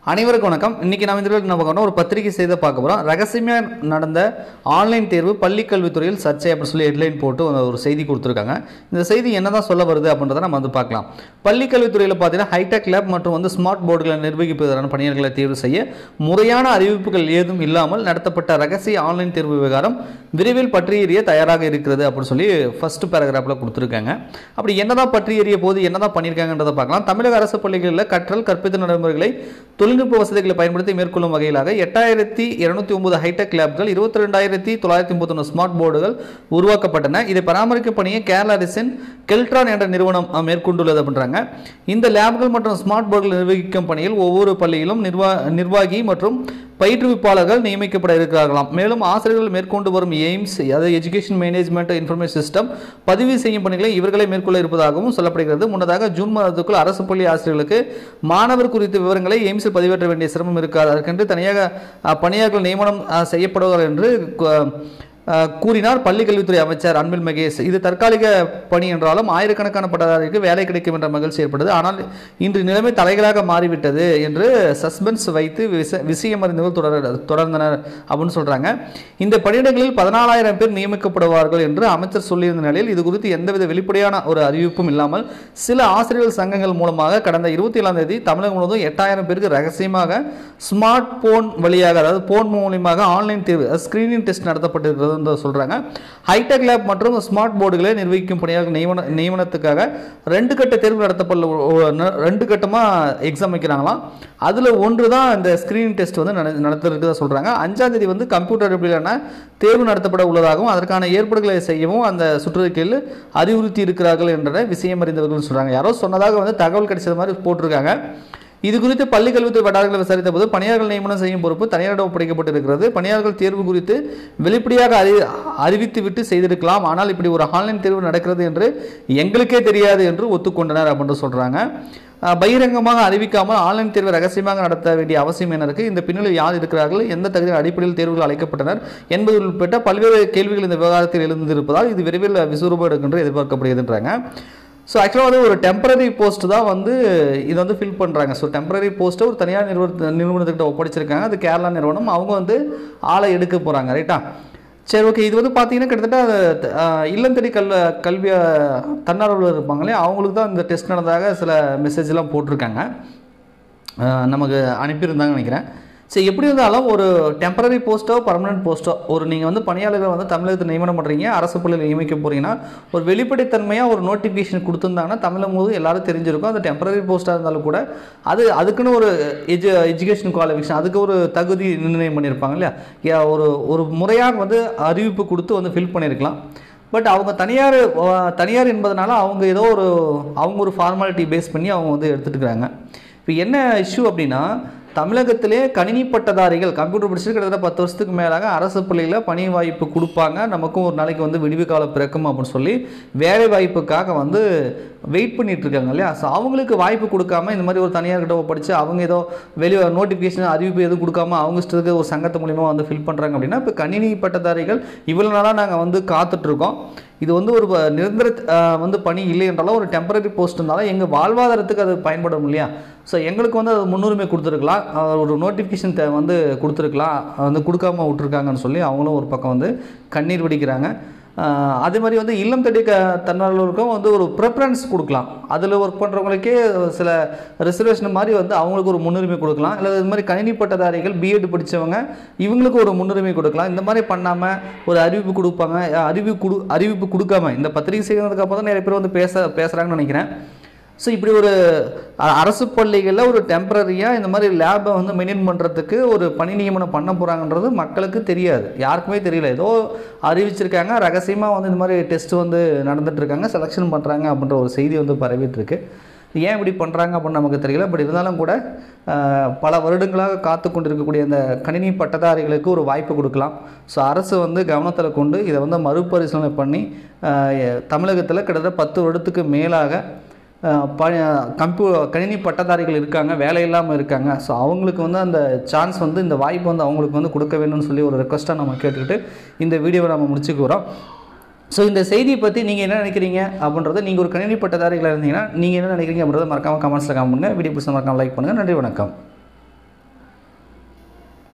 அனைவருக்கும் வணக்கம் இன்னைக்கு நம்ம இந்த வீடியோவில் நம்ம பார்க்கணும் ஒரு பத்திரிகை செய்த பார்க்க போகிறோம் ரகசியமாக நடந்த ஆன்லைன் தேர்வு பள்ளி கல்வித்துறையில் சர்ச்சை அப்படின்னு சொல்லி ஹெட்லைன் போட்டு ஒரு- ஒரு செய்தி கொடுத்துருக்காங்க இந்த செய்தி என்னதான் சொல்ல வருது அப்படின்றத நம்ம வந்து பார்க்கலாம் பள்ளி கல்வித்துறையில் பார்த்தீங்கன்னா ஹைடெக் லேப் மற்றும் வந்து ஸ்மார்ட் போர்டுகளை நிர்வகிப்பதற்கான பணியாளர்களை தேர்வு செய்ய முறையான அறிவிப்புகள் ஏதும் இல்லாமல் நடத்தப்பட்ட ரகசிய ஆன்லைன் தேர்வு விவகாரம் விரைவில் பற்றி எறிய தயாராக இருக்கிறது அப்படின்னு சொல்லி ஃபர்ஸ்ட் பேராகிராஃபில் கொடுத்துருக்காங்க அப்படி என்னதான் பற்றி எறிய போது என்னதான் பண்ணியிருக்காங்கன்றதை பார்க்கலாம் தமிழக அரசு பள்ளிகளில் கற்றல் கற்பித்தல் நடைமுறைகளை தொழில்நுட்ப வசதிகளை பயன்படுத்தி மேற்கொள்ளும் வகையிலாக எட்டாயிரத்தி இருநூத்தி ஒன்பது ஹைடெக் லேப்கள் இருபத்தி ரெண்டாயிரத்தி தொள்ளாயிரத்தி முப்பத்தொன்று ஸ்மார்ட் போர்டுகள் உருவாக்கப்பட்டன இதை பராமரிக்கும் பணியை கேரள அரசின் கெல்ட்ரான் என்ற நிறுவனம் அஹ், மேற்கொண்டுள்ளது அப்படின்றாங்க இந்த லேப்கள் மற்றும் ஸ்மார்ட் போர்டுகள் நிர்வகிக்கும் பணியில் ஒவ்வொரு பள்ளியிலும் நிர்வா நிர்வாகி மற்றும் பயிற்றுவிப்பாளர்கள் நியமிக்கப்பட இருக்கிறார்களாம் மேலும் ஆசிரியர்கள் மேற்கொண்டு வரும் எய்ம்ஸ் அதாவது எஜுகேஷன் மேனேஜ்மெண்ட் இன்ஃபர்மேஷன் சிஸ்டம் பதிவு செய்யும் பணிகளை இவர்களே மேற்கொள்ள இருப்பதாகவும் சொல்லப்படுகிறது முன்னதாக ஜூன் மாதத்துக்குள் அரசு பள்ளி ஆசிரியர்களுக்கு மாணவர் குறித்த விவரங்களை எய்ம்ஸில் பதிவேற்ற வேண்டிய சிரமம் இருக்காது அதற்கென்று தனியாக அஹ், பணியாளர்கள் நியமனம் அஹ், செய்யப்படுவார்கள் என்று கு- அஹ், கூறினார் பள்ளி கல்வித்துறை அமைச்சர் அன்பில் மகேஷ் இது தற்காலிக பணி என்றாலும் ஆயிரக்கணக்கான பட்டதாரிக்கு வேலை கிடைக்கும் என்ற மகிழ்ச்சி ஏற்பட்டது ஆனால் இன்று நிலைமை தலைகளாக மாறிவிட்டது என்று சஸ்பென்ஸ் வைத்து விச விஷயம் அறிந்தவர்கள் தொடர் தொடர்ந்தனர் அப்படின்னு சொல்றாங்க இந்த பணியிடங்களில் பதினாலாயிரம் பேர் நியமிக்கப்படுவார்கள் என்று அமைச்சர் சொல்லியிருந்த நிலையில் இது குறித்து எந்தவித வெளிப்படையான ஒரு அறிவிப்பும் இல்லாமல் சில ஆசிரியர்கள் சங்கங்கள் மூலமாக கடந்த இருபத்தி ஏழாம் தேதி தமிழகம் முழுவதும் எட்டாயிரம் பேருக்கு ரகசியமாக ஸ்மார்ட் போன் வழியாக அதாவது போன் மூலியமாக ஆன்லைன் தேர்வு ஸ்கிரீனிங் டெஸ்ட் நடத்தப்பட்டிருக்கிறது என்று சொல்றாங்க ஹைடெக் லேப் மற்றும் ஸ்மார்ட் போர்டுகளை நிர்வகிக்கும் பணியாளர்கள் நியமன நியமனத்துக்காக ரெண்டு கட்ட தேர்வு நடத்தப்பட ரெண்டு கட்டமாக எக்ஸாம் வைக்கிறாங்களாம் அதில் ஒன்று தான் இந்த ஸ்கிரீனிங் டெஸ்ட் வந்து நட நடத்துறதுக்கு சொல்கிறாங்க அஞ்சாம் தேதி வந்து கம்ப்யூட்டர் அடிப்படையிலான தேர்வு நடத்தப்பட உள்ளதாகவும் அதற்கான ஏற்பாடுகளை செய்யவும் அந்த சுற்றறிக்கையில் அறிவுறுத்தி இருக்கிறார்கள் என்ற விஷயம் அறிந்தவர்கள் சொல்கிறாங்க யாரோ சொன்னதாக வந்து தகவல் கிடைச்சது மாதிரி போட்டிருக்காங்க இது குறித்து பள்ளி கல்வித்துறை வட்டாரங்களை விசாரித்த போது பணியாளர்கள் நியமனம் செய்யும் பொறுப்பு தனியாரிடம் ஒப்படைக்கப்பட்டிருக்கிறது பணியாளர்கள் தேர்வு குறித்து வெளிப்படையாக அறி அறிவித்து விட்டு செய்திருக்கலாம் ஆனால் இப்படி ஒரு ஆன்லைன் தேர்வு நடக்கிறது என்று எங்களுக்கே தெரியாது என்று ஒத்துக்கொண்டனர் அப்படின்னு சொல்றாங்க அஹ், பகிரங்கமாக அறிவிக்காமல் ஆன்லைன் தேர்வை ரகசியமாக நடத்த வேண்டிய அவசியம் என்ன இருக்கு இந்த பின்னணியில் யார் இருக்கிறார்கள் எந்த தகுதியின் அடிப்படையில் தேர்வுகள் அழைக்கப்பட்டனர் என்பது உட்பட்ட பல்வேறு கேள்விகள் இந்த விவகாரத்தில் எழுந்திருப்பதால் இது விரைவில் விசுவரூபம் எடுக்கின்ற எதிர்பார்க்கப்படுகிறதுன்றாங்க ஸோ ஆக்சுவலாக வந்து ஒரு டெம்பரரி போஸ்ட் தான் வந்து இதை வந்து ஃபில் பண்ணுறாங்க ஸோ டெம்பரரி போஸ்ட்டை ஒரு தனியார் நிறுவன நிறுவனத்துக்கிட்ட ஒப்படைச்சிருக்காங்க அது கேரளா நிறுவனம் அவங்க வந்து ஆளை எடுக்க போகிறாங்க ரைட்டா சரி ஓகே இது வந்து பார்த்தீங்கன்னா கிட்டத்தட்ட அஹ், இல்லம் தேடி கல் கல்வி அஹ், தன்னார்வலர் இருப்பாங்களே அவங்களுக்கு தான் இந்த டெஸ்ட் நடந்ததாக சில மெசேஜ்லாம் போட்டிருக்காங்க அஹ், நமக்கு அனுப்பியிருந்தாங்கன்னு நினைக்கிறேன் சரி எப்படி இருந்தாலும் ஒரு டெம்பரரி போஸ்ட்டோ பர்மனன்ட் போஸ்ட்டோ ஒரு நீங்கள் வந்து பணியாளர்களை வந்து தமிழகத்தில் நியமனம் பண்ணுறீங்க அரசு பள்ளியில் நியமிக்க போகிறீங்கன்னா ஒரு வெளிப்படைத்தன்மையாக ஒரு நோட்டிஃபிகேஷன் கொடுத்துருந்தாங்கன்னா தமிழகம் முழுவதும் எல்லாரும் தெரிஞ்சிருக்கும் அது டெம்பரரி போஸ்ட்டாக இருந்தாலும் கூட அது அதுக்குன்னு ஒரு எஜு எஜுகேஷன் குவாலிஃபிகேஷன் அதுக்கு ஒரு தகுதி நிர்ணயம் பண்ணியிருப்பாங்க இல்லையா ஏ- ஒரு ஒரு முறையாக வந்து அறிவிப்பு கொடுத்து வந்து ஃபில் பண்ணியிருக்கலாம் பட் அவங்க தனியார் அஹ், தனியார் என்பதனால அவங்க ஏதோ ஒரு அவங்க ஒரு ஃபார்மாலிட்டி பேஸ் பண்ணி அவங்க வந்து எடுத்துட்டு இருக்காங்க இப்போ என்ன இஷ்யூ அப்படின்னா தமிழகத்திலே கணினி பட்டதாரிகள் கம்ப்யூட்டர் படிச்சுட்டு கிட்டத்தட்ட பத்து வருஷத்துக்கு மேலாக அரசு பள்ளியில் பணி வாய்ப்பு கொடுப்பாங்க நமக்கும் ஒரு நாளைக்கு வந்து விடிவு காலம் பிறக்கும் அப்படின்னு சொல்லி வேலை வாய்ப்புக்காக வந்து வெயிட் பண்ணிட்டு இருக்காங்க இல்லையா ஸோ அவங்களுக்கு வாய்ப்பு கொடுக்காம இந்த மாதிரி ஒரு தனியார்கிட்ட படித்து அவங்க ஏதோ வெளியே நோட்டிஃபிகேஷன் அறிவிப்பு எதுவும் கொடுக்காம அவங்க இஷ்டத்துக்கு ஒரு சங்கத்து மூலியமாக வந்து ஃபில் பண்ணுறாங்க அப்படின்னா இப்போ கணினி பட்டதாரிகள் இவ்வளோ நாளாக நாங்கள் வந்து காத்துட்ருக்கோம் இது வந்து ஒரு ப- நிரந்தர அஹ், வந்து பணி இல்லை என்றாலும் ஒரு டெம்பரரி போஸ்ட் இருந்தாலும் எங்கள் வாழ்வாதாரத்துக்கு அது பயன்படும் இல்லையா ஸோ எங்களுக்கு வந்து அது முன்னுரிமை கொடுத்துருக்கலாம் அஹ், ஒரு நோட்டிஃபிகேஷன் வந்து கொடுத்துருக்கலாம் வந்து கொடுக்காம விட்டுருக்காங்கன்னு சொல்லி அவங்களும் ஒரு பக்கம் வந்து கண்ணீர் வடிக்கிறாங்க அஹ், அதே மாதிரி வந்து இல்லம் தேடி க தன்னார்வலருக்கும் வந்து ஒரு ப்ரிஃபரன்ஸ் கொடுக்கலாம் அதில் ஒர்க் பண்ணுறவங்களுக்கே சில ரிசர்வேஷன் மாதிரி வந்து அவங்களுக்கு ஒரு முன்னுரிமை கொடுக்கலாம் இல்லை இது மாதிரி கணினி பட்டதாரிகள் பிஎட் படித்தவங்க இவங்களுக்கு ஒரு முன்னுரிமை கொடுக்கலாம் இந்த மாதிரி பண்ணாமல் ஒரு அறிவிப்பு கொடுப்பாங்க அஹ் அறிவிப்பு கொடு அறிவிப்பு கொடுக்காம இந்த பத்திரிகை செய்கிறதுக்கு அப்புறம் தான் நிறைய பேர் வந்து பேச பேசுகிறாங்கன்னு நினைக்கிறேன் ஸோ இப்படி ஒரு அ- அரசு பள்ளிகளில் ஒரு டெம்பரரியாக இந்த மாதிரி லேபை வந்து மெயின்டைன் பண்ணுறதுக்கு ஒரு பணி நியமனம் பண்ண போகிறாங்கன்றது மக்களுக்கு தெரியாது யாருக்குமே தெரியல ஏதோ அறிவிச்சிருக்காங்க ரகசியமாக வந்து இந்த மாதிரி டெஸ்ட் வந்து நடந்துட்டு இருக்காங்க செலெக்ஷன் பண்ணுறாங்க அப்படின்ற ஒரு செய்தி வந்து பரவிட்டு இருக்கு ஏன் இப்படி பண்ணுறாங்க அப்படின்னு நமக்கு தெரியல பட் இருந்தாலும் கூட அஹ், பல வருடங்களாக காத்து கொண்டிருக்கக்கூடிய அந்த கணினி பட்டதாரிகளுக்கு ஒரு வாய்ப்பு கொடுக்கலாம் ஸோ அரசு வந்து கவனத்தில் கொண்டு இதை வந்து மறுபரிசீலனை பண்ணி அஹ், தமிழகத்தில் கிட்டத்தட்ட பத்து வருடத்துக்கு மேலாக அஹ், ப கம்ப்யூ கணினி பட்டதாரிகள் இருக்காங்க வேலை இல்லாமல் இருக்காங்க ஸோ அவங்களுக்கு வந்து அந்த சான்ஸ் வந்து இந்த வாய்ப்பு வந்து அவங்களுக்கு வந்து கொடுக்க வேணும்னு சொல்லி ஒரு ரெக்வஸ்ட்டாக நம்ம கேட்டுக்கிட்டு இந்த வீடியோவை நம்ம முடிச்சுக்கிறோம் ஸோ இந்த செய்தியை பற்றி நீங்கள் என்ன நினைக்கிறீங்க அப்படின்றத நீங்கள் ஒரு கணினி பட்டதாரிகளாக இருந்தீங்கன்னா நீங்கள் என்ன நினைக்கிறீங்க அப்படின்றத மறக்காமல் கமெண்ட்ஸில் கமெண்ட் பண்ணுங்கள் வீடியோ பிடிச்ச மறக்காமல் லைக் பண்ணுங்கள் நன்றி வணக்கம்